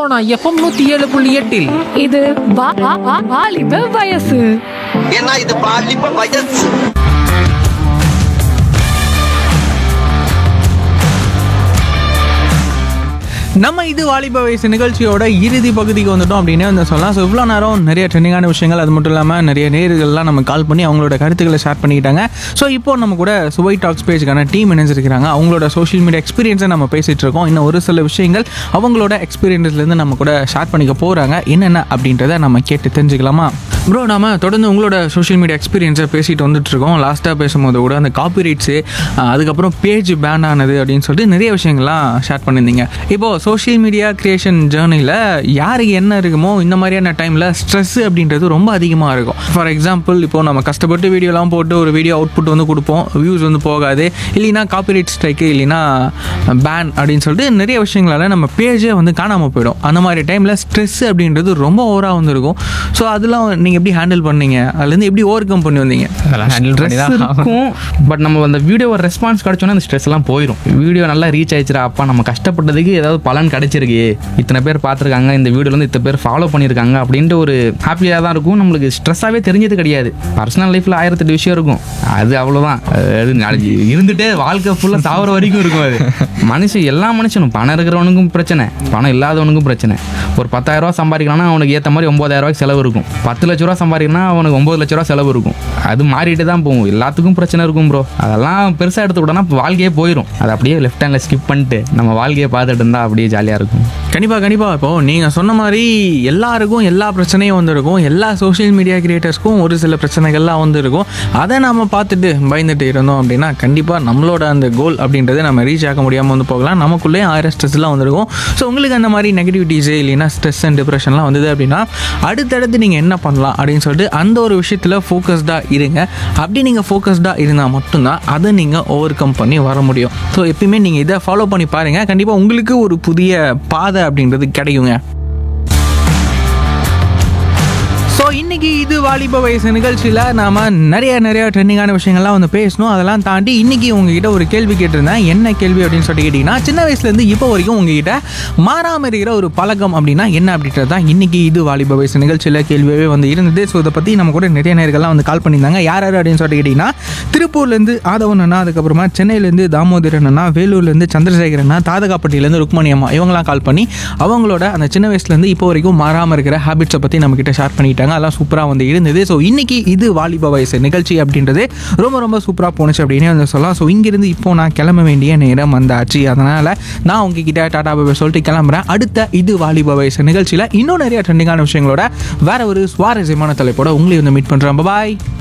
Sona FM நூத்தி ஏழு புள்ளி எட்டில் இது வா- வா- வா- வாலிப வயசு ஏன்னா இது பாலிப்ப வயசு நம்ம இது வாலிப வயசு நிகழ்ச்சியோட இறுதி பகுதிக்கு வந்துட்டோம் அப்படின்னு வந்து சொல்லலாம் ஸோ இவ்வளோ நேரம் நிறைய ட்ரெண்டிங்கான விஷயங்கள் அது மட்டும் இல்லாமல் நிறைய நேர்கள்லாம் நம்ம கால் பண்ணி அவங்களோட கருத்துக்களை ஷேர் பண்ணிக்கிட்டாங்க ஸோ இப்போ நம்ம கூட சுவை டாக்ஸ் பேஜுக்கான டீம் இணைஞ்சிருக்கிறாங்க அவங்களோட சோஷியல் மீடியா எக்ஸ்பீரியன்ஸை நம்ம பேசிகிட்டு இருக்கோம் இன்னும் ஒரு சில விஷயங்கள் அவங்களோட எக்ஸ்பீரியன்ஸ்லேருந்து நம்ம கூட ஷேர் பண்ணிக்க போகிறாங்க என்னென்ன அப்படின்றத நம்ம கேட்டு தெரிஞ்சுக்கலாமா ப்ரோ நாம தொடர்ந்து உங்களோட சோஷியல் மீடியா எக்ஸ்பீரியன்ஸை பேசிட்டு வந்துட்டு இருக்கோம் லாஸ்ட்டாக பேசும்போது கூட அந்த காப்பிரைட்ஸு அதுக்கப்புறம் பேஜ் பேன் ஆனது அப்படின்னு சொல்லிட்டு நிறைய விஷயங்கள்லாம் ஷேர் பண்ணியிருந்தீங்க இப்போது சோஷியல் மீடியா கிரியேஷன் ஜேர்னியில் யாருக்கு என்ன இருக்குமோ இந்த மாதிரியான டைமில் ஸ்ட்ரெஸ் அப்படின்றது ரொம்ப அதிகமாக இருக்கும் ஃபார் எக்ஸாம்பிள் இப்போ நம்ம கஷ்டப்பட்டு வீடியோலாம் போட்டு ஒரு வீடியோ அவுட்புட் வந்து கொடுப்போம் வியூஸ் வந்து போகாது இல்லைன்னா காப்பிரைட் ஸ்ட்ரைக்கு இல்லைன்னா பேன் அப்படின்னு சொல்லிட்டு நிறைய விஷயங்களால நம்ம பேஜே வந்து காணாமல் போயிடும் அந்த மாதிரி டைமில் ஸ்ட்ரெஸ் அப்படின்றது ரொம்ப ஓவராக வந்துருக்கும் ஸோ அதெல்லாம் நீங்கள் எப்படி ஹேண்டில் பண்ணீங்க அதுலேருந்து எப்படி ஓவர் கம் பண்ணி வந்தீங்க ஸ்ட்ரெஸ் இருக்கும் பட் நம்ம அந்த வீடியோவை ரெஸ்பான்ஸ் கிடைச்சோன்னா அந்த ஸ்ட்ரெஸ் எல்லாம் போயிடும் வீடியோ நல்லா ரீச் ஆயிடுச்சுடா அப்பா நம்ம கஷ்டப்பட்டதுக்கு ஏதாவது பலன் கிடைச்சிருக்கு இத்தனை பேர் பார்த்துருக்காங்க இந்த வீடியோல இருந்து இத்தனை பேர் ஃபாலோ பண்ணியிருக்காங்க அப்படின்ட்டு ஒரு ஹாப்பியாக தான் இருக்கும் நம்மளுக்கு ஸ்ட்ரெஸ்ஸாகவே தெரிஞ்சது கிடையாது பர்சனல் லைஃப்பில் ஆயிரத்தெட்டு விஷயம் இருக்கும் அது அவ்வளோதான் அது நாளைக்கு இருந்துட்டே வாழ்க்கை ஃபுல்லாக சாவர வரைக்கும் இருக்கும் அது மனுஷன் எல்லா மனுஷனும் பணம் இருக்கிறவனுக்கும் பிரச்சனை பணம் இல்லாதவனுக்கும் பிரச்சனை ஒரு பத்தாயிரம் ரூபா சம்பாதிக்கலாம்னா அவனுக்கு ஏற்ற மாதிரி ஒம்பதாயிரம் ரூபாய்க்கு செலவு இருக்கும் பத்து லட்ச ரூபா சம்பாதிக்கணும்னா அவனுக்கு ஒம்பது லட்ச ரூபா செலவு இருக்கும் அது மாறிட்டு தான் போகும் எல்லாத்துக்கும் பிரச்சனை இருக்கும் ப்ரோ அதெல்லாம் பெருசாக எடுத்துக்கிட்டோம்னா வாழ்க்கையே போயிடும் அது அப்படியே லெஃப்ட் ஹேண்டில் ஸ்கிப் பண்ணிட்டு நம்ம வாழ்க்கையை பார்த்துட்டு இருந்தால் அப்படியே ஜாலியாக இருக்கும் கண்டிப்பாக கண்டிப்பாக இப்போ நீங்கள் சொன்ன மாதிரி எல்லாருக்கும் எல்லா பிரச்சனையும் வந்திருக்கும் எல்லா சோஷியல் மீடியா கிரியேட்டர்ஸ்க்கும் ஒரு சில பிரச்சனைகள்லாம் வந்திருக்கும் அதை நம்ம பார்த்துட்டு பயந்துட்டு இருந்தோம் அப்படின்னா கண்டிப்பாக நம்மளோட அந்த கோல் அப்படின்றத நம்ம ரீச் ஆக முடியாமல் வந்து போகலாம் நமக்குள்ளே ஆயிரம் ஸ்ட்ரெஸ்லாம் வந்திருக்கும் ஸோ உங்களுக்கு அந்த மாதிரி நெகட்டிவிட்டிஸே இல்லைன்னா ஸ்ட்ரெஸ் அண்ட் டிப்ரெஷன்லாம் வந்தது அப்படின்னா அடுத்தடுத்து நீங்கள் என்ன பண்ணலாம் அப்படின்னு சொல்லிட்டு அந்த ஒரு விஷயத்தில் ஃபோக்கஸ்டாக இருங்க அப்படி நீங்கள் ஃபோக்கஸ்டாக இருந்தால் மட்டும்தான் அதை நீங்கள் ஓவர் கம் பண்ணி வர முடியும் ஸோ எப்பயுமே நீங்கள் இதை ஃபாலோ பண்ணி பாருங்கள் கண்டிப்பாக உங்களுக்கு ஒரு புதிய பாதை அப்படின்றது கிடைக்குங்க ஸோ இன்னைக்கு இது வாலிப வயசு நிகழ்ச்சியில் நாம நிறைய நிறைய ட்ரெண்டிங்கான விஷயங்கள்லாம் வந்து பேசணும் அதெல்லாம் தாண்டி இன்னைக்கு உங்ககிட்ட ஒரு கேள்வி கேட்டிருந்தேன் என்ன கேள்வி அப்படின்னு சொல்லிட்டு கேட்டிங்கன்னா சின்ன வயசுலேருந்து இப்போ வரைக்கும் உங்ககிட்ட மாறாமல் இருக்கிற ஒரு பழக்கம் அப்படின்னா என்ன அப்படின்றது தான் இன்னைக்கு இது வாலிப வயசு நிகழ்ச்சியில் கேள்வியாகவே வந்து இருந்தது ஸோ இதை பற்றி நம்ம கூட நிறைய நேர்கள்லாம் வந்து கால் பண்ணியிருந்தாங்க யார் யார் அப்படின்னு சொல்லிட்டு கேட்டிங்கன்னா திருப்பூர்லேருந்து ஆதவன் அண்ணா அதுக்கப்புறமா சென்னையிலேருந்து தாமோதரன் அண்ணா வேலூர்லேருந்து சந்திரசேகர் அண்ணா தாதகாப்பட்டியிலேருந்து ருக்மணி அம்மா இவங்களாம் கால் பண்ணி அவங்களோட அந்த சின்ன வயசுலேருந்து இப்போ வரைக்கும் மாறாமல் இருக்கிற ஹேபிட்ஸை பற்றி நம்ம கிட்ட ஷேர் பண்ணிட்டாங்க அதெல்லாம் சூப்பராக வந்து இருந்தது ஸோ இன்னைக்கு இது வாலிப வயசு நிகழ்ச்சி அப்படின்றது ரொம்ப ரொம்ப சூப்பராக போணுச்சு அப்படின்னு வந்து சொல்லலாம் ஸோ இங்கிருந்து இப்போ நான் கிளம்ப வேண்டிய நேரம் வந்தாச்சு அதனால் நான் உங்ககிட்ட டாடா பாபா சொல்லிட்டு கிளம்புறேன் அடுத்த இது வாலிப வயசு நிகழ்ச்சியில் இன்னும் நிறைய ட்ரெண்டிங்கான விஷயங்களோட வேற ஒரு சுவாரஸ்யமான தலைப்போட உங்களை வந்து மீட் பண்ணுறேன் பாய்